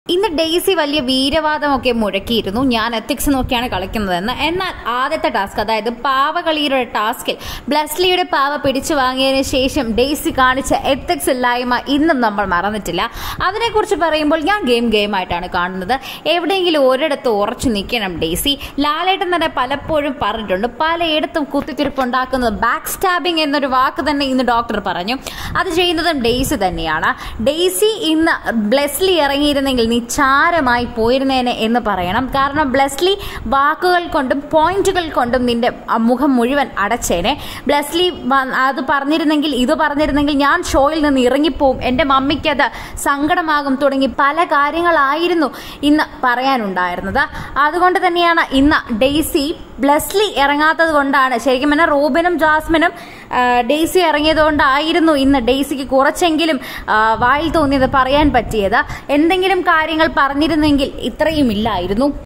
ഇന്ന് ഡെയ്സി വലിയ വീരവാദമൊക്കെ മുഴക്കിയിരുന്നു ഞാൻ എത്തിക്സ് നോക്കിയാണ് കളിക്കുന്നതെന്ന് എന്നാൽ ആദ്യത്തെ ടാസ്ക് അതായത് പാവകളിയുടെ ടാസ്കിൽ ബ്ലസ്ലിയുടെ പാവ പിടിച്ചു വാങ്ങിയതിന് ശേഷം ഡെയ്സി കാണിച്ച എത്തിക്സ് ഇല്ലായ്മ ഇന്നും നമ്മൾ മറന്നിട്ടില്ല അതിനെക്കുറിച്ച് പറയുമ്പോൾ ഞാൻ ഗെയിം ഗെയിം ആയിട്ടാണ് കാണുന്നത് എവിടെയെങ്കിലും ഒരിടത്ത് ഉറച്ചു നിൽക്കണം ഡെയ്സി ലാലേട്ടൻ തന്നെ പലപ്പോഴും പറഞ്ഞിട്ടുണ്ട് പലയിടത്തും കുത്തിത്തിരിപ്പുണ്ടാക്കുന്നത് ബാക്ക് സ്റ്റാബിംഗ് എന്നൊരു വാക്ക് തന്നെ ഇന്ന് ഡോക്ടർ പറഞ്ഞു അത് ചെയ്യുന്നതും ഡെയ്സി തന്നെയാണ് ഡെയ്സി ഇന്ന് ബ്ലെസ്ലി ഇറങ്ങിയിരുന്നെങ്കിൽ നിച്ചാരമായി പോയിരുന്നേനെ എന്ന് പറയണം കാരണം ബ്ലെസ്ലി വാക്കുകൾ കൊണ്ടും പോയിന്റുകൾ കൊണ്ടും നിന്റെ മുഖം മുഴുവൻ അടച്ചേനെ ബ്ലെസ്ലി വ- അത് പറഞ്ഞിരുന്നെങ്കിൽ ഇത് പറഞ്ഞിരുന്നെങ്കിൽ ഞാൻ ഷോയിൽ നിന്ന് ഇറങ്ങിപ്പോവും എൻ്റെ മമ്മിക്ക് അത് സങ്കടമാകും തുടങ്ങി പല കാര്യങ്ങളായിരുന്നു ഇന്ന് പറയാനുണ്ടായിരുന്നത് അതുകൊണ്ട് തന്നെയാണ് ഇന്ന് ഡെയ്സി ബ്ലെസ്ലി ഇറങ്ങാത്തത് കൊണ്ടാണ് ശരിക്കും പറഞ്ഞാൽ റോബിനും ജാസ്മിനും ആ, ഡെയ്സി ഇറങ്ങിയത് കൊണ്ടായിരുന്നു ഇന്ന് ഡെയ്സിക്ക് കുറച്ചെങ്കിലും ആ, വായിൽ തോന്നിയത് പറയാൻ പറ്റിയത് എന്തെങ്കിലും കാര്യങ്ങൾ പറഞ്ഞിരുന്നെങ്കിൽ ഇത്രയും ഇല്ലായിരുന്നു